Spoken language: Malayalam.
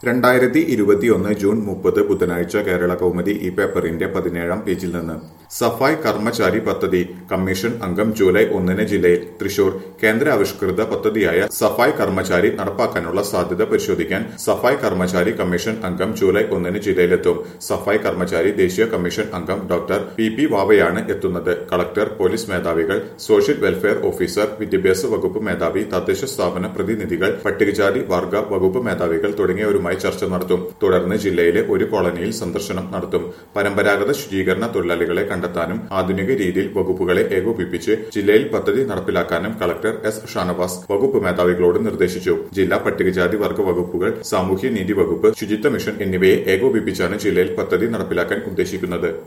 രണ്ടായിരത്തി ഇരുപത്തിയൊന്ന് ജൂൺ മുപ്പത് ബുധനാഴ്ച കേരള കൗമുദി ഈ പേപ്പറിന്റെ പതിനേഴാം പേജിൽ നിന്ന് സഫായി കർമ്മചാരി പദ്ധതി കമ്മീഷൻ അംഗം ജൂലൈ ഒന്നിന് ജില്ലയിൽ തൃശൂർ കേന്ദ്ര ആവിഷ്കൃത പദ്ധതിയായ സഫായി കർമ്മചാരി നടപ്പാക്കാനുള്ള സാധ്യത പരിശോധിക്കാൻ സഫായി കർമ്മചാരി കമ്മീഷൻ അംഗം ജൂലൈ ഒന്നിന് ജില്ലയിലെത്തും സഫായി കർമ്മചാരി ദേശീയ കമ്മീഷൻ അംഗം ഡോക്ടർ പി പി വാവയാണ് എത്തുന്നത് കളക്ടർ പോലീസ് മേധാവികൾ സോഷ്യൽ വെൽഫെയർ ഓഫീസർ വിദ്യാഭ്യാസ വകുപ്പ് മേധാവി തദ്ദേശ സ്ഥാപന പ്രതിനിധികൾ പട്ടികജാതി വർഗ വകുപ്പ് മേധാവികൾ തുടങ്ങിയവരുമായി ചർച്ച നടത്തും തുടർന്ന് ജില്ലയിലെ ഒരു കോളനിയിൽ സന്ദർശനം നടത്തും പരമ്പരാഗത ശുചീകരണ തൊഴിലാളികളെ കണ്ടെത്താനും ആധുനിക രീതിയിൽ വകുപ്പുകളെ ഏകോപിപ്പിച്ച് ജില്ലയിൽ പദ്ധതി നടപ്പിലാക്കാനും കളക്ടർ എസ് ഷാനവാസ് വകുപ്പ് മേധാവികളോട് നിർദ്ദേശിച്ചു ജില്ലാ പട്ടികജാതി വർഗ വകുപ്പുകൾ സാമൂഹ്യ നീതി വകുപ്പ് ശുചിത്വ മിഷൻ എന്നിവയെ ഏകോപിപ്പിച്ചാണ് ജില്ലയിൽ പദ്ധതി നടപ്പിലാക്കാൻ ഉദ്ദേശിക്കുന്നത്